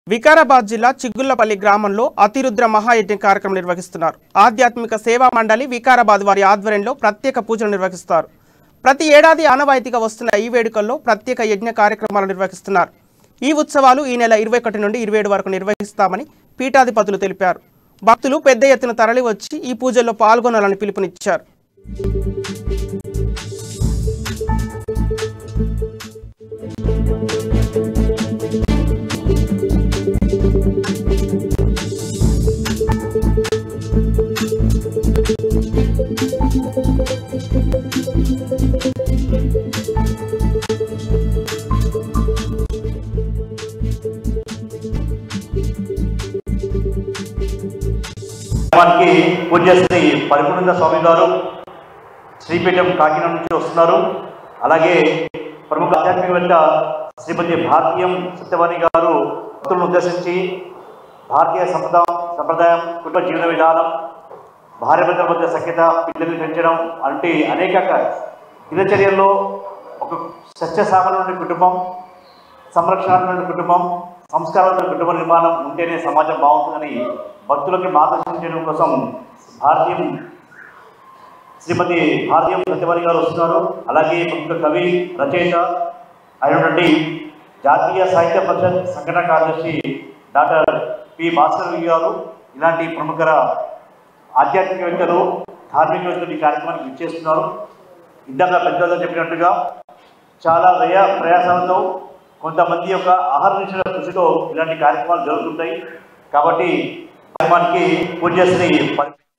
వికారాబాద్ జిల్లా చిగుళ్లపల్లి గ్రామంలో అతిరుద్ర మహాయజ్ఞ కార్యక్రమం నిర్వహిస్తున్నారు ఆధ్యాత్మిక సేవా మండలి వికారాబాద్ వారి ఆధ్వర్యంలో ప్రత్యేక పూజలు నిర్వహిస్తారు ప్రతి ఏడాది ఆనవాయితీగా వస్తున్న ఈ వేడుకల్లో ప్రత్యేక యజ్ఞ కార్యక్రమాలు నిర్వహిస్తున్నారు ఈ ఉత్సవాలు ఈ నెల ఇరవై ఒకటి నుండి ఇరవై ఏడు వరకు నిర్వహిస్తామని పీఠాధిపతులు తెలిపారు భక్తులు పెద్ద ఎత్తున తరలి వచ్చి ఈ పూజల్లో పాల్గొనాలని పిలుపునిచ్చారు మనకి పూజ్యశ్రీ పరిపూర్ణ స్వామి గారు శ్రీపీఠం కాకినాడ నుంచి వస్తున్నారు అలాగే ప్రముఖ ఆధ్యాత్మికవేత్త శ్రీమతి భారతీయం సత్యవాణి గారు భక్తులను ఉద్దేశించి భారతీయ సంప్రదాయం సంప్రదాయం కుటుంబ జీవన విధానం భార్యాభర్తల మధ్య సఖ్యత పిల్లల్ని పెంచడం అంటే అనేక దినచర్యల్లో ఒక సత్యసామల కుటుంబం సంరక్షణ కుటుంబం సంస్కారాల కుటుంబ నిర్మాణం ఉంటేనే సమాజం బాగుంటుందని భక్తులకి మార్గదర్శనం చేయడం కోసం భారతీయం శ్రీమతి భారతీయం సత్యవాణి గారు వస్తున్నారు అలాగే ప్రముఖ కవి రచయిత అయినటువంటి జాతీయ సాహిత్య పరిషత్ సంఘటన కార్యదర్శి డాక్టర్ పి భాస్కర్ గారు ఇలాంటి ప్రముఖ ఆధ్యాత్మికవేత్తలు ధార్మికవేత్తలు ఈ కార్యక్రమానికి ఇచ్చేస్తున్నారు ఇందాక పెద్దలు చెప్పినట్టుగా చాలా వ్యయ ప్రయాసాలతో కొంతమంది యొక్క ఆహార నిషేధ కృషితో ఇలాంటి కార్యక్రమాలు జరుగుతుంటాయి కాబట్టి కార్యక్రమానికి పూజ్యశ్రీ పరి-